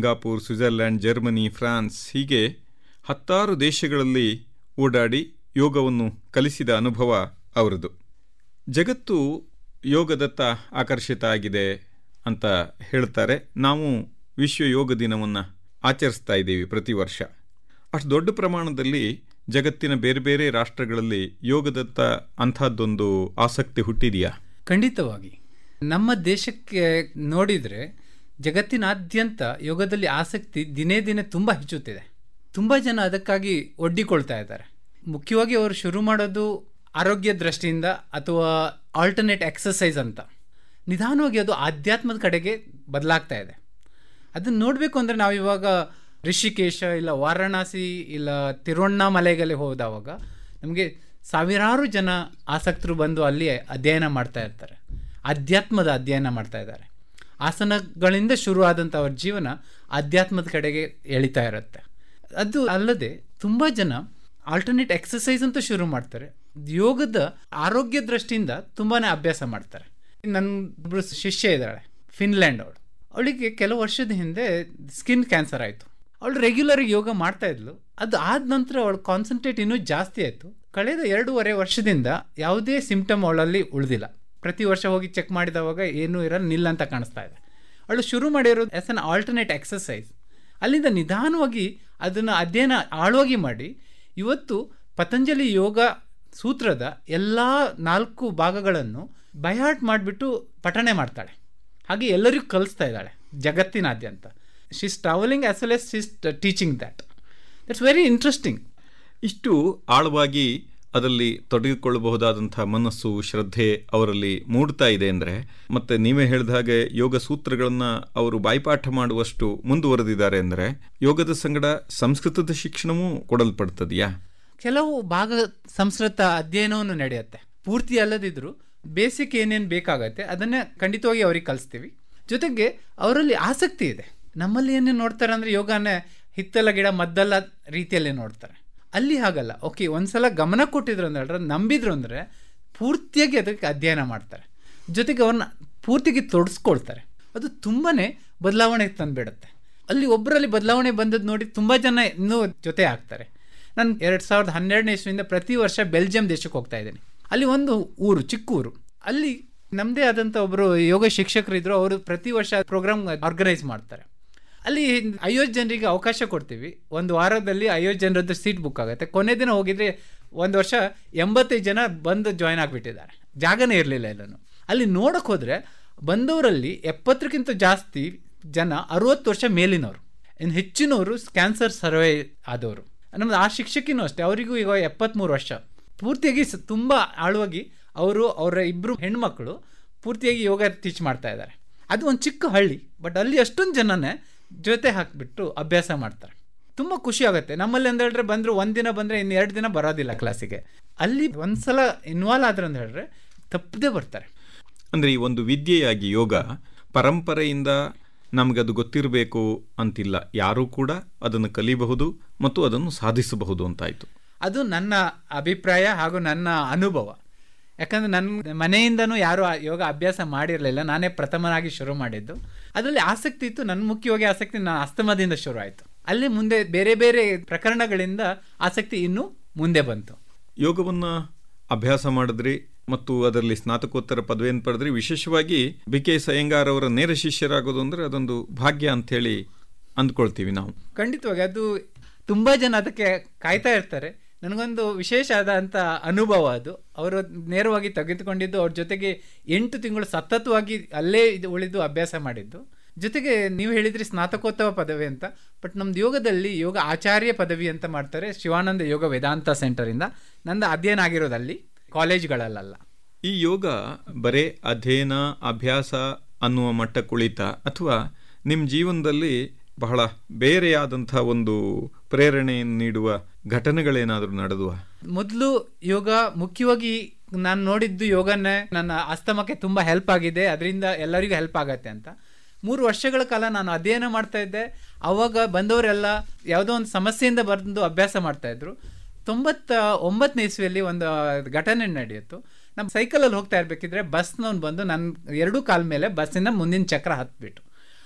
Singapore Switzerland Germany France ಹೀಗೆ ಹತ್ತಾರು ದೇಶಗಳಲ್ಲಿ ಓಡಾಡಿ ಯೋಗವನ್ನು ಕಲಿಸಿದ ಅನುಭವ ಅವರದು ಜಗತ್ತು ಯೋಗದತ್ತ ಆಕರ್ಷಿತ ಆಗಿದೆ ಅಂತ ಹೇಳ್ತಾರೆ ನಾವು ವಿಶ್ವ ಯೋಗ ದಿನವನ್ನು ಆಚರಿಸ್ತಾ ಇದ್ದೀವಿ ಪ್ರತಿ ವರ್ಷ ಅಷ್ಟು ದೊಡ್ಡ ಪ್ರಮಾಣದಲ್ಲಿ ಜಗತ್ತಿನ ಬೇರೆ ಬೇರೆ ರಾಷ್ಟ್ರಗಳಲ್ಲಿ ಯೋಗದತ್ತ ಅಂಥದ್ದೊಂದು ಆಸಕ್ತಿ ಹುಟ್ಟಿದೆಯಾ ಖಂಡಿತವಾಗಿ ನಮ್ಮ ದೇಶಕ್ಕೆ ನೋಡಿದರೆ ಜಗತ್ತಿನಾದ್ಯಂತ ಯೋಗದಲ್ಲಿ ಆಸಕ್ತಿ ದಿನೇ ದಿನೇ ತುಂಬ ಹೆಚ್ಚುತ್ತಿದೆ ತುಂಬ ಜನ ಅದಕ್ಕಾಗಿ ಒಡ್ಡಿಕೊಳ್ತಾ ಇದ್ದಾರೆ ಮುಖ್ಯವಾಗಿ ಅವರು ಶುರು ಮಾಡೋದು ಆರೋಗ್ಯ ದೃಷ್ಟಿಯಿಂದ ಅಥವಾ ಆಲ್ಟರ್ನೇಟ್ ಎಕ್ಸಸೈಸ್ ಅಂತ ನಿಧಾನವಾಗಿ ಅದು ಆಧ್ಯಾತ್ಮದ ಕಡೆಗೆ ಬದಲಾಗ್ತಾ ಇದೆ ಅದನ್ನು ನೋಡಬೇಕು ಅಂದರೆ ನಾವು ಇವಾಗ ಋಷಿಕೇಶ ಇಲ್ಲ ವಾರಣಾಸಿ ಇಲ್ಲ ತಿರುವಣ್ಣಾಮಲೆಗೆ ಹೋದವಾಗ ನಮಗೆ ಸಾವಿರಾರು ಜನ ಆಸಕ್ತರು ಬಂದು ಅಲ್ಲಿ ಅಧ್ಯಯನ ಮಾಡ್ತಾ ಇರ್ತಾರೆ ಅಧ್ಯಾತ್ಮದ ಅಧ್ಯಯನ ಮಾಡ್ತಾ ಇದ್ದಾರೆ ಆಸನಗಳಿಂದ ಶುರುವಾದಂಥ ಅವ್ರ ಜೀವನ ಅಧ್ಯಾತ್ಮದ ಕಡೆಗೆ ಎಳಿತಾ ಇರುತ್ತೆ ಅದು ಅಲ್ಲದೆ ತುಂಬ ಜನ ಆಲ್ಟರ್ನೇಟ್ ಎಕ್ಸಸೈಸ್ ಅಂತ ಶುರು ಮಾಡ್ತಾರೆ ಯೋಗದ ಆರೋಗ್ಯ ದೃಷ್ಟಿಯಿಂದ ತುಂಬಾ ಅಭ್ಯಾಸ ಮಾಡ್ತಾರೆ ನನ್ನ ಒಬ್ಬರು ಶಿಷ್ಯ ಇದ್ದಾಳೆ ಫಿನ್ಲ್ಯಾಂಡ್ ಅವಳು ಅವಳಿಗೆ ಕೆಲವು ವರ್ಷದ ಹಿಂದೆ ಸ್ಕಿನ್ ಕ್ಯಾನ್ಸರ್ ಆಯಿತು ಅವಳು ರೆಗ್ಯುಲರ್ ಯೋಗ ಮಾಡ್ತಾ ಇದ್ಲು ಅದು ಆದ ನಂತರ ಅವಳ ಕಾನ್ಸಂಟ್ರೇಟ್ ಇನ್ನೂ ಜಾಸ್ತಿ ಆಯಿತು ಕಳೆದ ಎರಡೂವರೆ ವರ್ಷದಿಂದ ಯಾವುದೇ ಸಿಂಪ್ಟಮ್ ಅವಳಲ್ಲಿ ಉಳಿದಿಲ್ಲ ಪ್ರತಿ ವರ್ಷ ಹೋಗಿ ಚೆಕ್ ಮಾಡಿದವಾಗ ಏನೂ ಇರಲ್ಲ ನಿಲ್ಲ ಅಂತ ಕಾಣಿಸ್ತಾ ಇದೆ ಅವಳು ಶುರು ಮಾಡಿರೋದು ಎಸ್ ಅನ್ ಆಲ್ಟರ್ನೇಟ್ ಎಕ್ಸಸೈಸ್ ಅಲ್ಲಿಂದ ನಿಧಾನವಾಗಿ ಅದನ್ನು ಅಧ್ಯಯನ ಆಳವಾಗಿ ಮಾಡಿ ಇವತ್ತು ಪತಂಜಲಿ ಯೋಗ ಸೂತ್ರದ ಎಲ್ಲ ನಾಲ್ಕು ಭಾಗಗಳನ್ನು ಬೈಹಾರ್ಟ್ ಮಾಡಿಬಿಟ್ಟು ಪಠಣೆ ಮಾಡ್ತಾಳೆ ಹಾಗೆ ಎಲ್ಲರಿಗೂ ಕಲಿಸ್ತಾ ಇದ್ದಾಳೆ ಜಗತ್ತಿನಾದ್ಯಂತ she's travelling as well yes she's teaching that that's very interesting ಇಷ್ಟು ಆಳವಾಗಿ ಅದರಲ್ಲಿ ತೊಡಗಿಕೊಳ್ಳಬಹುದಾದಂಥ ಮನಸ್ಸು ಶ್ರದ್ಧೆ ಅವರಲ್ಲಿ ಮೂಡ್ತಾ ಇದೆ ಅಂದರೆ ಮತ್ತೆ ನೀವೇ ಹೇಳಿದ ಹಾಗೆ ಯೋಗ ಸೂತ್ರಗಳನ್ನು ಅವರು ಬಾಯ್ಪಾಠ ಮಾಡುವಷ್ಟು ಮುಂದುವರೆದಿದ್ದಾರೆ ಅಂದರೆ ಯೋಗದ ಸಂಗಡ ಸಂಸ್ಕೃತದ ಶಿಕ್ಷಣವೂ ಕೊಡಲ್ಪಡ್ತದೆಯಾ ಕೆಲವು ಭಾಗ ಸಂಸ್ಕೃತ ಅಧ್ಯಯನವನ್ನು ನಡೆಯುತ್ತೆ ಪೂರ್ತಿ ಅಲ್ಲದಿದ್ರೂ ಬೇಸಿಕ್ ಏನೇನು ಬೇಕಾಗತ್ತೆ ಅದನ್ನೇ ಖಂಡಿತವಾಗಿ ಅವ್ರಿಗೆ ಕಲಿಸ್ತೀವಿ ಜೊತೆಗೆ ಅವರಲ್ಲಿ ಆಸಕ್ತಿ ಇದೆ ನಮ್ಮಲ್ಲಿ ಏನೇನು ನೋಡ್ತಾರೆ ಅಂದರೆ ಯೋಗನೇ ಹಿತ್ತಲ ಗಿಡ ಮದ್ದಲ್ಲ ರೀತಿಯಲ್ಲಿ ನೋಡ್ತಾರೆ ಅಲ್ಲಿ ಹಾಗಲ್ಲ ಓಕೆ ಒಂದ್ಸಲ ಗಮನ ಕೊಟ್ಟಿದ್ರು ಅಂದ್ರೆ ನಂಬಿದ್ರು ಅಂದರೆ ಪೂರ್ತಿಯಾಗಿ ಅದಕ್ಕೆ ಅಧ್ಯಯನ ಮಾಡ್ತಾರೆ ಜೊತೆಗೆ ಅವ್ರನ್ನ ಪೂರ್ತಿಗೆ ತೊಡಸ್ಕೊಳ್ತಾರೆ ಅದು ತುಂಬಾ ಬದಲಾವಣೆ ತಂದುಬಿಡುತ್ತೆ ಅಲ್ಲಿ ಒಬ್ಬರಲ್ಲಿ ಬದಲಾವಣೆ ಬಂದದ್ದು ನೋಡಿ ತುಂಬ ಜನ ಇನ್ನೂ ಜೊತೆ ಆಗ್ತಾರೆ ನಾನು ಎರಡು ಸಾವಿರದ ಹನ್ನೆರಡನೇ ಇಸ್ವಿಯಿಂದ ಪ್ರತಿ ವರ್ಷ ಬೆಲ್ಜಿಯಂ ದೇಶಕ್ಕೆ ಹೋಗ್ತಾ ಇದ್ದೀನಿ ಅಲ್ಲಿ ಒಂದು ಊರು ಚಿಕ್ಕ ಊರು ಅಲ್ಲಿ ನಮ್ಮದೇ ಆದಂಥ ಒಬ್ಬರು ಯೋಗ ಶಿಕ್ಷಕರು ಇದ್ದರು ಅವರು ಪ್ರತಿ ವರ್ಷ ಪ್ರೋಗ್ರಾಮ್ ಆರ್ಗನೈಸ್ ಮಾಡ್ತಾರೆ ಅಲ್ಲಿ ಐವತ್ತು ಜನರಿಗೆ ಅವಕಾಶ ಕೊಡ್ತೀವಿ ಒಂದು ವಾರದಲ್ಲಿ ಐವತ್ತು ಜನರದ್ದು ಸೀಟ್ ಬುಕ್ ಆಗುತ್ತೆ ಕೊನೆ ದಿನ ಹೋಗಿದ್ರೆ ಒಂದು ವರ್ಷ ಎಂಬತ್ತೈದು ಜನ ಬಂದು ಜಾಯ್ನ್ ಆಗಿಬಿಟ್ಟಿದ್ದಾರೆ ಜಾಗನೇ ಇರಲಿಲ್ಲ ಎಲ್ಲನೂ ಅಲ್ಲಿ ನೋಡೋಕೆ ಹೋದರೆ ಬಂದವರಲ್ಲಿ ಎಪ್ಪತ್ತಕ್ಕಿಂತ ಜಾಸ್ತಿ ಜನ ಅರುವತ್ತು ವರ್ಷ ಮೇಲಿನವರು ಇನ್ನು ಹೆಚ್ಚಿನವರು ಕ್ಯಾನ್ಸರ್ ಸರ್ವೆ ಆದವರು ನಮ್ಮದು ಆ ಶಿಕ್ಷಕಿನೂ ಅಷ್ಟೇ ಅವರಿಗೂ ಈಗ ಎಪ್ಪತ್ತ್ಮೂರು ವರ್ಷ ಪೂರ್ತಿಯಾಗಿ ಸ ತುಂಬ ಆಳವಾಗಿ ಅವರು ಅವರ ಇಬ್ಬರು ಹೆಣ್ಮಕ್ಳು ಪೂರ್ತಿಯಾಗಿ ಯೋಗ ಟೀಚ್ ಮಾಡ್ತಾ ಇದ್ದಾರೆ ಅದು ಒಂದು ಚಿಕ್ಕ ಹಳ್ಳಿ ಬಟ್ ಅಲ್ಲಿ ಅಷ್ಟೊಂದು ಜನನೇ ಜೊತೆ ಹಾಕಿಬಿಟ್ಟು ಅಭ್ಯಾಸ ಮಾಡ್ತಾರೆ ತುಂಬ ಖುಷಿ ಆಗುತ್ತೆ ನಮ್ಮಲ್ಲಿ ಅಂತ ಹೇಳಿದ್ರೆ ಬಂದರು ಒಂದು ದಿನ ಬಂದರೆ ಇನ್ನು ಎರಡು ದಿನ ಬರೋದಿಲ್ಲ ಕ್ಲಾಸಿಗೆ ಅಲ್ಲಿ ಒಂದ್ಸಲ ಇನ್ವಾಲ್ವ್ ಆದ್ರೆ ಅಂತ ಹೇಳಿದ್ರೆ ತಪ್ಪದೇ ಬರ್ತಾರೆ ಅಂದರೆ ಈ ಒಂದು ವಿದ್ಯೆಯಾಗಿ ಯೋಗ ಪರಂಪರೆಯಿಂದ ನಮಗದು ಗೊತ್ತಿರಬೇಕು ಅಂತಿಲ್ಲ ಯಾರೂ ಕೂಡ ಅದನ್ನು ಕಲಿಬಹುದು ಮತ್ತು ಅದನ್ನು ಸಾಧಿಸಬಹುದು ಅಂತಾಯಿತು ಅದು ನನ್ನ ಅಭಿಪ್ರಾಯ ಹಾಗೂ ನನ್ನ ಅನುಭವ ಯಾಕಂದರೆ ನನ್ನ ಮನೆಯಿಂದನೂ ಯಾರೂ ಆ ಯೋಗ ಅಭ್ಯಾಸ ಮಾಡಿರಲಿಲ್ಲ ನಾನೇ ಪ್ರಥಮನಾಗಿ ಶುರು ಮಾಡಿದ್ದು ಅದರಲ್ಲಿ ಆಸಕ್ತಿ ಇತ್ತು ನನ್ನ ಮುಖ್ಯವಾಗಿ ಆಸಕ್ತಿ ನಾನು ಅಸ್ತಮದಿಂದ ಶುರು ಆಯಿತು ಅಲ್ಲಿ ಮುಂದೆ ಬೇರೆ ಬೇರೆ ಪ್ರಕರಣಗಳಿಂದ ಆಸಕ್ತಿ ಇನ್ನೂ ಮುಂದೆ ಬಂತು ಯೋಗವನ್ನು ಅಭ್ಯಾಸ ಮಾಡಿದ್ರಿ ಮತ್ತು ಅದರಲ್ಲಿ ಸ್ನಾತಕೋತ್ತರ ಪದವಿಯನ್ನು ಪಡೆದ್ರಿ ವಿಶೇಷವಾಗಿ ಬಿ ಕೆ ಸಯ್ಯಂಗಾರ್ ಅವರ ನೇರ ಶಿಷ್ಯರಾಗೋದು ಅಂದರೆ ಅದೊಂದು ಭಾಗ್ಯ ಅಂಥೇಳಿ ಅಂದ್ಕೊಳ್ತೀವಿ ನಾವು ಖಂಡಿತವಾಗಿ ಅದು ತುಂಬ ಜನ ಅದಕ್ಕೆ ಕಾಯ್ತಾ ಇರ್ತಾರೆ ನನಗೊಂದು ವಿಶೇಷ ಆದಂಥ ಅನುಭವ ಅದು ಅವರು ನೇರವಾಗಿ ತೆಗೆದುಕೊಂಡಿದ್ದು ಅವ್ರ ಜೊತೆಗೆ ಎಂಟು ತಿಂಗಳು ಸತತವಾಗಿ ಅಲ್ಲೇ ಇದು ಉಳಿದು ಅಭ್ಯಾಸ ಮಾಡಿದ್ದು ಜೊತೆಗೆ ನೀವು ಹೇಳಿದ್ರಿ ಸ್ನಾತಕೋತ್ಸವ ಪದವಿ ಅಂತ ಬಟ್ ನಮ್ದು ಯೋಗದಲ್ಲಿ ಯೋಗ ಆಚಾರ್ಯ ಪದವಿ ಅಂತ ಮಾಡ್ತಾರೆ ಶಿವಾನಂದ ಯೋಗ ವೇದಾಂತ ಸೆಂಟರಿಂದ ನಂದು ಅಧ್ಯಯನ ಆಗಿರೋದಲ್ಲಿ ಕಾಲೇಜ್ಗಳಲ್ಲ ಈ ಯೋಗ ಬರೇ ಅಧ್ಯಯನ ಅಭ್ಯಾಸ ಅನ್ನುವ ಮಟ್ಟ ಕುಳಿತ ಅಥವಾ ನಿಮ್ಮ ಜೀವನದಲ್ಲಿ ಬಹಳ ಬೇರೆಯಾದಂಥ ಒಂದು ಪ್ರೇರಣೆಯನ್ನು ನೀಡುವ ಘಟನೆಗಳೇನಾದರೂ ನಡೆದುವ ಮೊದಲು ಯೋಗ ಮುಖ್ಯವಾಗಿ ನಾನು ನೋಡಿದ್ದು ಯೋಗನೇ ನನ್ನ ಅಸ್ತಮಕ್ಕೆ ತುಂಬ ಹೆಲ್ಪ್ ಆಗಿದೆ ಅದರಿಂದ ಎಲ್ಲರಿಗೂ ಹೆಲ್ಪ್ ಆಗತ್ತೆ ಅಂತ ಮೂರು ವರ್ಷಗಳ ಕಾಲ ನಾನು ಅಧ್ಯಯನ ಮಾಡ್ತಾ ಇದ್ದೆ ಅವಾಗ ಬಂದವರೆಲ್ಲ ಯಾವುದೋ ಒಂದು ಸಮಸ್ಯೆಯಿಂದ ಬಂದು ಅಭ್ಯಾಸ ಮಾಡ್ತಾ ಇದ್ರು ತೊಂಬತ್ತ ಒಂಬತ್ತನೇ ಇಸ್ವಿಯಲ್ಲಿ ಒಂದು ಘಟನೆ ನಡೆಯಿತು ನಮ್ಮ ಸೈಕಲಲ್ಲಿ ಹೋಗ್ತಾ ಇರಬೇಕಿದ್ರೆ ಬಸ್ನವ್ನು ಬಂದು ನನ್ನ ಎರಡೂ ಕಾಲ ಮೇಲೆ ಬಸ್ಸಿನ ಮುಂದಿನ ಚಕ್ರ ಹತ್ಬಿಟ್ಟು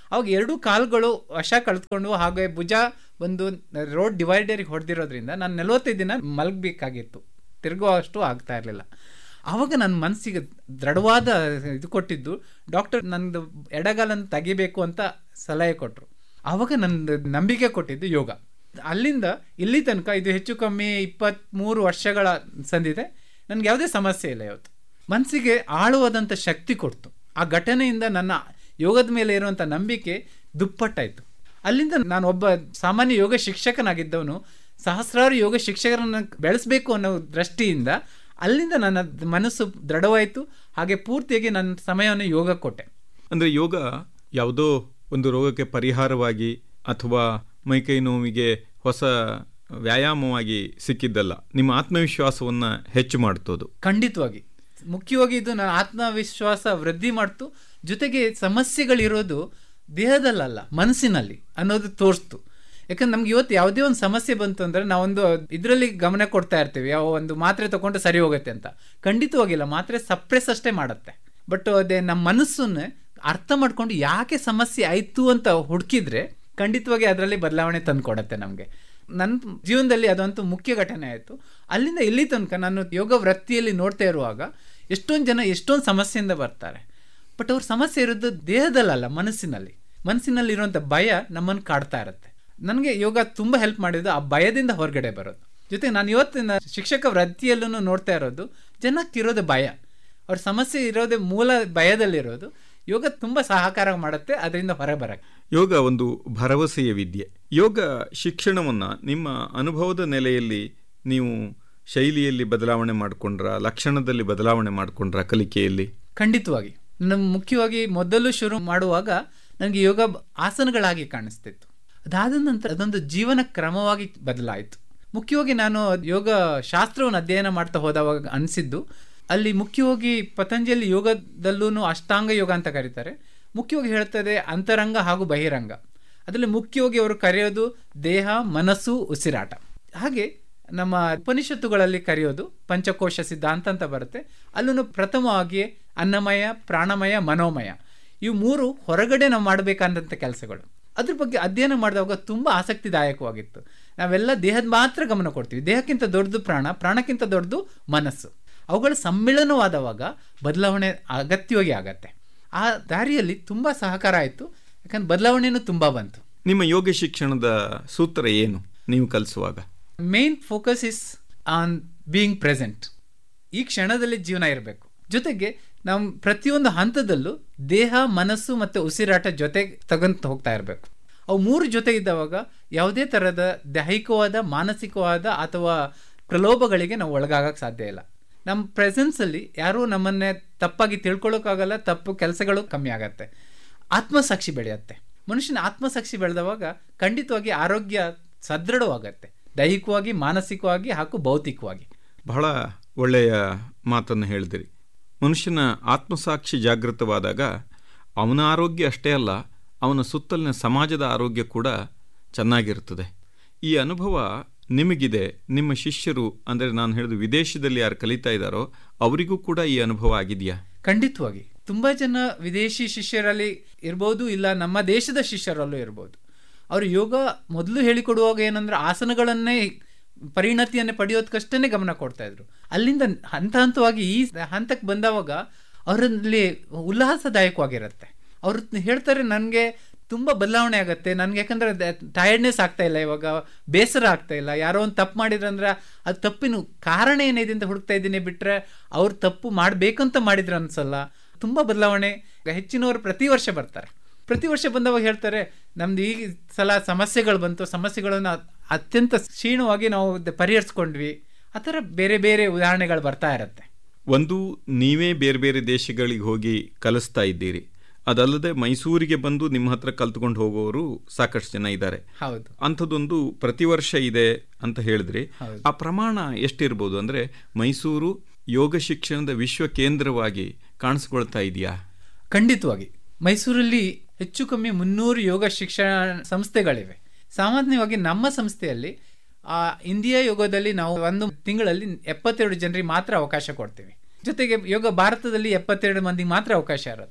ಅವಾಗ ಎರಡು ಕಾಲುಗಳು ವಶ ಕಳೆದುಕೊಂಡು ಹಾಗೆ ಭುಜ ಒಂದು ರೋಡ್ ಡಿವೈಡರಿಗೆ ಹೊಡೆದಿರೋದ್ರಿಂದ ನಾನು ನಲವತ್ತೈದು ದಿನ ಮಲಗಬೇಕಾಗಿತ್ತು ತಿರುಗುವಷ್ಟು ಆಗ್ತಾ ಇರಲಿಲ್ಲ ಆವಾಗ ನನ್ನ ಮನಸ್ಸಿಗೆ ದೃಢವಾದ ಇದು ಕೊಟ್ಟಿದ್ದು ಡಾಕ್ಟರ್ ನಂದು ಎಡಗಾಲನ್ನು ತೆಗಿಬೇಕು ಅಂತ ಸಲಹೆ ಕೊಟ್ಟರು ಆವಾಗ ನನ್ನ ನಂಬಿಕೆ ಕೊಟ್ಟಿದ್ದು ಯೋಗ ಅಲ್ಲಿಂದ ಇಲ್ಲಿ ತನಕ ಇದು ಹೆಚ್ಚು ಕಮ್ಮಿ ಇಪ್ಪತ್ತ್ಮೂರು ವರ್ಷಗಳ ಸಂದಿದೆ ನನಗೆ ಯಾವುದೇ ಸಮಸ್ಯೆ ಇಲ್ಲ ಇವತ್ತು ಮನಸ್ಸಿಗೆ ಆಳವಾದಂಥ ಶಕ್ತಿ ಕೊಡ್ತು ಆ ಘಟನೆಯಿಂದ ನನ್ನ ಯೋಗದ ಮೇಲೆ ಇರುವಂಥ ನಂಬಿಕೆ ದುಪ್ಪಟ್ಟಾಯಿತು ಅಲ್ಲಿಂದ ನಾನು ಒಬ್ಬ ಸಾಮಾನ್ಯ ಯೋಗ ಶಿಕ್ಷಕನಾಗಿದ್ದವನು ಸಹಸ್ರಾರು ಯೋಗ ಶಿಕ್ಷಕರನ್ನು ಬೆಳೆಸಬೇಕು ಅನ್ನೋ ದೃಷ್ಟಿಯಿಂದ ಅಲ್ಲಿಂದ ನನ್ನ ಮನಸ್ಸು ದೃಢವಾಯಿತು ಹಾಗೆ ಪೂರ್ತಿಯಾಗಿ ನನ್ನ ಸಮಯವನ್ನು ಯೋಗ ಕೊಟ್ಟೆ ಅಂದರೆ ಯೋಗ ಯಾವುದೋ ಒಂದು ರೋಗಕ್ಕೆ ಪರಿಹಾರವಾಗಿ ಅಥವಾ ಮೈಕೈ ನೋವಿಗೆ ಹೊಸ ವ್ಯಾಯಾಮವಾಗಿ ಸಿಕ್ಕಿದ್ದಲ್ಲ ನಿಮ್ಮ ಆತ್ಮವಿಶ್ವಾಸವನ್ನು ಹೆಚ್ಚು ಮಾಡ್ತೋದು ಖಂಡಿತವಾಗಿ ಮುಖ್ಯವಾಗಿ ಇದು ನನ್ನ ಆತ್ಮವಿಶ್ವಾಸ ವೃದ್ಧಿ ಮಾಡ್ತು ಜೊತೆಗೆ ಸಮಸ್ಯೆಗಳಿರೋದು ದೇಹದಲ್ಲಲ್ಲ ಮನಸ್ಸಿನಲ್ಲಿ ಅನ್ನೋದು ತೋರಿಸ್ತು ಯಾಕಂದ್ರೆ ನಮ್ಗೆ ಇವತ್ತು ಯಾವುದೇ ಒಂದು ಸಮಸ್ಯೆ ಬಂತು ಅಂದ್ರೆ ನಾವೊಂದು ಇದರಲ್ಲಿ ಗಮನ ಕೊಡ್ತಾ ಇರ್ತೀವಿ ಯಾವ ಒಂದು ಮಾತ್ರೆ ತಗೊಂಡು ಸರಿ ಹೋಗುತ್ತೆ ಅಂತ ಖಂಡಿತವಾಗಿಲ್ಲ ಮಾತ್ರೆ ಸಪ್ರೆಸ್ ಅಷ್ಟೇ ಮಾಡುತ್ತೆ ಬಟ್ ಅದೇ ನಮ್ಮ ಮನಸ್ಸನ್ನೇ ಅರ್ಥ ಮಾಡ್ಕೊಂಡು ಯಾಕೆ ಸಮಸ್ಯೆ ಆಯಿತು ಅಂತ ಹುಡುಕಿದ್ರೆ ಖಂಡಿತವಾಗಿ ಅದರಲ್ಲಿ ಬದಲಾವಣೆ ತಂದು ಕೊಡುತ್ತೆ ನಮಗೆ ನನ್ನ ಜೀವನದಲ್ಲಿ ಅದಂತೂ ಮುಖ್ಯ ಘಟನೆ ಆಯಿತು ಅಲ್ಲಿಂದ ಇಲ್ಲಿ ತನಕ ನಾನು ಯೋಗ ವೃತ್ತಿಯಲ್ಲಿ ನೋಡ್ತಾ ಇರುವಾಗ ಎಷ್ಟೊಂದು ಜನ ಎಷ್ಟೊಂದು ಸಮಸ್ಯೆಯಿಂದ ಬರ್ತಾರೆ ಬಟ್ ಅವ್ರ ಸಮಸ್ಯೆ ಇರೋದು ದೇಹದಲ್ಲಲ್ಲ ಮನಸ್ಸಿನಲ್ಲಿ ಮನಸ್ಸಿನಲ್ಲಿರುವಂಥ ಭಯ ನಮ್ಮನ್ನು ಕಾಡ್ತಾ ಇರುತ್ತೆ ನನಗೆ ಯೋಗ ತುಂಬ ಹೆಲ್ಪ್ ಮಾಡಿದ್ದು ಆ ಭಯದಿಂದ ಹೊರಗಡೆ ಬರೋದು ಜೊತೆಗೆ ನಾನು ಇವತ್ತಿನ ಶಿಕ್ಷಕ ವೃತ್ತಿಯಲ್ಲೂ ನೋಡ್ತಾ ಇರೋದು ಜನಕ್ಕಿರೋದು ಭಯ ಅವ್ರ ಸಮಸ್ಯೆ ಇರೋದೇ ಮೂಲ ಭಯದಲ್ಲಿರೋದು ಯೋಗ ತುಂಬ ಸಹಕಾರ ಮಾಡುತ್ತೆ ಅದರಿಂದ ಹೊರ ಬರಕ್ಕೆ ಯೋಗ ಒಂದು ಭರವಸೆಯ ವಿದ್ಯೆ ಯೋಗ ಶಿಕ್ಷಣವನ್ನು ನಿಮ್ಮ ಅನುಭವದ ನೆಲೆಯಲ್ಲಿ ನೀವು ಶೈಲಿಯಲ್ಲಿ ಬದಲಾವಣೆ ಮಾಡಿಕೊಂಡ್ರ ಲಕ್ಷಣದಲ್ಲಿ ಬದಲಾವಣೆ ಮಾಡಿಕೊಂಡ್ರ ಕಲಿಕೆಯಲ್ಲಿ ಖಂಡಿತವಾಗಿ ನಮ್ಮ ಮುಖ್ಯವಾಗಿ ಮೊದಲು ಶುರು ಮಾಡುವಾಗ ನನಗೆ ಯೋಗ ಆಸನಗಳಾಗಿ ಕಾಣಿಸ್ತಿತ್ತು ಅದಾದ ನಂತರ ಅದೊಂದು ಜೀವನ ಕ್ರಮವಾಗಿ ಬದಲಾಯಿತು ಮುಖ್ಯವಾಗಿ ನಾನು ಯೋಗ ಶಾಸ್ತ್ರವನ್ನು ಅಧ್ಯಯನ ಮಾಡ್ತಾ ಹೋದವಾಗ ಅನಿಸಿದ್ದು ಅಲ್ಲಿ ಮುಖ್ಯವಾಗಿ ಪತಂಜಲಿ ಯೋಗದಲ್ಲೂ ಅಷ್ಟಾಂಗ ಯೋಗ ಅಂತ ಕರೀತಾರೆ ಮುಖ್ಯವಾಗಿ ಹೇಳ್ತದೆ ಅಂತರಂಗ ಹಾಗೂ ಬಹಿರಂಗ ಅದರಲ್ಲಿ ಮುಖ್ಯವಾಗಿ ಅವರು ಕರೆಯೋದು ದೇಹ ಮನಸ್ಸು ಉಸಿರಾಟ ಹಾಗೆ ನಮ್ಮ ಉಪನಿಷತ್ತುಗಳಲ್ಲಿ ಕರೆಯೋದು ಪಂಚಕೋಶ ಸಿದ್ಧಾಂತ ಅಂತ ಬರುತ್ತೆ ಅಲ್ಲೂ ಪ್ರಥಮವಾಗಿ ಅನ್ನಮಯ ಪ್ರಾಣಮಯ ಮನೋಮಯ ಇವು ಮೂರು ಹೊರಗಡೆ ನಾವು ಮಾಡಬೇಕಾದಂಥ ಕೆಲಸಗಳು ಅದ್ರ ಬಗ್ಗೆ ಅಧ್ಯಯನ ಮಾಡಿದಾಗ ತುಂಬ ಆಸಕ್ತಿದಾಯಕವಾಗಿತ್ತು ನಾವೆಲ್ಲ ದೇಹದ ಮಾತ್ರ ಗಮನ ಕೊಡ್ತೀವಿ ದೇಹಕ್ಕಿಂತ ದೊಡ್ಡದು ಪ್ರಾಣ ಪ್ರಾಣಕ್ಕಿಂತ ದೊಡ್ಡದು ಮನಸ್ಸು ಅವುಗಳ ಸಮ್ಮಿಳನವಾದವಾಗ ಬದಲಾವಣೆ ಅಗತ್ಯವಾಗಿ ಆಗತ್ತೆ ಆ ದಾರಿಯಲ್ಲಿ ತುಂಬ ಸಹಕಾರ ಆಯಿತು ಯಾಕಂದ್ರೆ ಬದಲಾವಣೆನೂ ತುಂಬ ಬಂತು ನಿಮ್ಮ ಯೋಗ ಶಿಕ್ಷಣದ ಸೂತ್ರ ಏನು ನೀವು ಕಲಿಸುವಾಗ main focus is on being present ಈ ಕ್ಷಣದಲ್ಲಿ ಜೀವನ ಇರಬೇಕು ಜೊತೆಗೆ ನಾವು ಪ್ರತಿಯೊಂದು ಹಂತದಲ್ಲೂ ದೇಹ ಮನಸ್ಸು ಮತ್ತು ಉಸಿರಾಟ ಜೊತೆಗೆ ತಗೊಂತ ಹೋಗ್ತಾ ಇರಬೇಕು ಅವು ಮೂರು ಜೊತೆ ಇದ್ದವಾಗ ಯಾವುದೇ ಥರದ ದೈಹಿಕವಾದ ಮಾನಸಿಕವಾದ ಅಥವಾ ಪ್ರಲೋಭಗಳಿಗೆ ನಾವು ಒಳಗಾಗಕ್ಕೆ ಸಾಧ್ಯ ಇಲ್ಲ ನಮ್ಮ ಪ್ರೆಸೆನ್ಸಲ್ಲಿ ಯಾರೂ ನಮ್ಮನ್ನೇ ತಪ್ಪಾಗಿ ತಿಳ್ಕೊಳ್ಳೋಕ್ಕಾಗಲ್ಲ ತಪ್ಪು ಕೆಲಸಗಳು ಕಮ್ಮಿ ಆಗತ್ತೆ ಆತ್ಮಸಾಕ್ಷಿ ಬೆಳೆಯುತ್ತೆ ಮನುಷ್ಯನ ಆತ್ಮಸಾಕ್ಷಿ ಬೆಳೆದವಾಗ ಖಂಡಿತವಾಗಿ ಆರೋಗ್ಯ ಸದೃಢವಾಗತ್ತೆ ದೈಹಿಕವಾಗಿ ಮಾನಸಿಕವಾಗಿ ಹಾಗೂ ಭೌತಿಕವಾಗಿ ಬಹಳ ಒಳ್ಳೆಯ ಮಾತನ್ನು ಹೇಳಿದಿರಿ ಮನುಷ್ಯನ ಆತ್ಮಸಾಕ್ಷಿ ಜಾಗೃತವಾದಾಗ ಅವನ ಆರೋಗ್ಯ ಅಷ್ಟೇ ಅಲ್ಲ ಅವನ ಸುತ್ತಲಿನ ಸಮಾಜದ ಆರೋಗ್ಯ ಕೂಡ ಚೆನ್ನಾಗಿರ್ತದೆ ಈ ಅನುಭವ ನಿಮಗಿದೆ ನಿಮ್ಮ ಶಿಷ್ಯರು ಅಂದರೆ ನಾನು ಹೇಳಿದ ವಿದೇಶದಲ್ಲಿ ಯಾರು ಕಲಿತಾ ಇದ್ದಾರೋ ಅವರಿಗೂ ಕೂಡ ಈ ಅನುಭವ ಆಗಿದೆಯಾ ಖಂಡಿತವಾಗಿ ತುಂಬಾ ಜನ ವಿದೇಶಿ ಶಿಷ್ಯರಲ್ಲಿ ಇರ್ಬೋದು ಇಲ್ಲ ನಮ್ಮ ದೇಶದ ಶಿಷ್ಯರಲ್ಲೂ ಇರ್ಬೋದು ಅವರು ಯೋಗ ಮೊದಲು ಹೇಳಿಕೊಡುವಾಗ ಏನಂದ್ರೆ ಆಸನಗಳನ್ನೇ ಪರಿಣತಿಯನ್ನೇ ಪಡೆಯೋದಕ್ಕಷ್ಟೇ ಗಮನ ಕೊಡ್ತಾ ಇದ್ರು ಅಲ್ಲಿಂದ ಹಂತ ಹಂತವಾಗಿ ಈ ಹಂತಕ್ಕೆ ಬಂದವಾಗ ಅವರಲ್ಲಿ ಉಲ್ಲಾಸದಾಯಕವಾಗಿರುತ್ತೆ ಅವ್ರು ಹೇಳ್ತಾರೆ ನನಗೆ ತುಂಬ ಬದಲಾವಣೆ ಆಗುತ್ತೆ ನನಗೆ ಯಾಕಂದ್ರೆ ಟಯರ್ಡ್ನೆಸ್ ಆಗ್ತಾ ಇಲ್ಲ ಇವಾಗ ಬೇಸರ ಆಗ್ತಾ ಇಲ್ಲ ಯಾರೋ ಒಂದು ತಪ್ಪು ಮಾಡಿದ್ರಂದ್ರೆ ಅದು ತಪ್ಪಿನ ಕಾರಣ ಏನಿದೆ ಅಂತ ಹುಡುಕ್ತಾ ಇದ್ದೀನಿ ಬಿಟ್ಟರೆ ಅವ್ರು ತಪ್ಪು ಮಾಡಬೇಕಂತ ಮಾಡಿದ್ರು ಅನ್ಸಲ್ಲ ತುಂಬ ಬದಲಾವಣೆ ಹೆಚ್ಚಿನವರು ಪ್ರತಿ ವರ್ಷ ಬರ್ತಾರೆ ಪ್ರತಿ ವರ್ಷ ಬಂದವಾಗ ಹೇಳ್ತಾರೆ ನಮ್ದು ಈ ಸಲ ಸಮಸ್ಯೆಗಳು ಬಂತು ಸಮಸ್ಯೆಗಳನ್ನು ಅತ್ಯಂತ ಕ್ಷೀಣವಾಗಿ ನಾವು ಪರಿಹರಿಸ್ಕೊಂಡ್ವಿ ಆ ಥರ ಬೇರೆ ಬೇರೆ ಉದಾಹರಣೆಗಳು ಬರ್ತಾ ಇರುತ್ತೆ ಒಂದು ನೀವೇ ಬೇರೆ ಬೇರೆ ದೇಶಗಳಿಗೆ ಹೋಗಿ ಕಲಿಸ್ತಾ ಇದ್ದೀರಿ ಅದಲ್ಲದೆ ಮೈಸೂರಿಗೆ ಬಂದು ನಿಮ್ಮ ಹತ್ರ ಕಲ್ತ್ಕೊಂಡು ಹೋಗೋರು ಸಾಕಷ್ಟು ಜನ ಇದ್ದಾರೆ ಹೌದು ಅಂಥದ್ದೊಂದು ಪ್ರತಿ ವರ್ಷ ಇದೆ ಅಂತ ಹೇಳಿದ್ರಿ ಹೌದು. ಆ ಪ್ರಮಾಣ ಎಷ್ಟಿರ್ಬೋದು ಅಂದ್ರೆ ಮೈಸೂರು ಯೋಗ ಶಿಕ್ಷಣದ ವಿಶ್ವ ಕೇಂದ್ರವಾಗಿ ಕಾಣಿಸ್ಕೊಳ್ತಾ ಇದೆಯಾ ಖಂಡಿತವಾಗಿ ಮೈಸೂರಲ್ಲಿ ಹೆಚ್ಚು ಕಮ್ಮಿ ಮುನ್ನೂರು ಯೋಗ ಶಿಕ್ಷಣ ಸಂಸ್ಥೆಗಳಿವೆ ಸಾಮಾನ್ಯವಾಗಿ ನಮ್ಮ ಸಂಸ್ಥೆಯಲ್ಲಿ ಆ ಇಂಡಿಯಾ ಯೋಗದಲ್ಲಿ ನಾವು ಒಂದು ತಿಂಗಳಲ್ಲಿ ಎಪ್ಪತ್ತೆರಡು ಜನರಿಗೆ ಮಾತ್ರ ಅವಕಾಶ ಕೊಡ್ತೀವಿ ಜೊತೆಗೆ ಯೋಗ ಭಾರತದಲ್ಲಿ ಎಪ್ಪತ್ತೆರಡು ಮಂದಿಗೆ ಮಾತ್ರ ಅವಕಾಶ ಇರುತ್ತೆ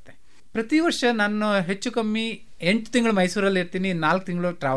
ಪ್ರತಿ ವರ್ಷ ನಾನು ಹೆಚ್ಚು ಕಮ್ಮಿ ಎಂಟು ತಿಂಗಳು ಮೈಸೂರಲ್ಲಿ ಇರ್ತೀನಿ ನಾಲ್ಕು ತಿಂಗಳು ಟ್ರಾವೆಲ್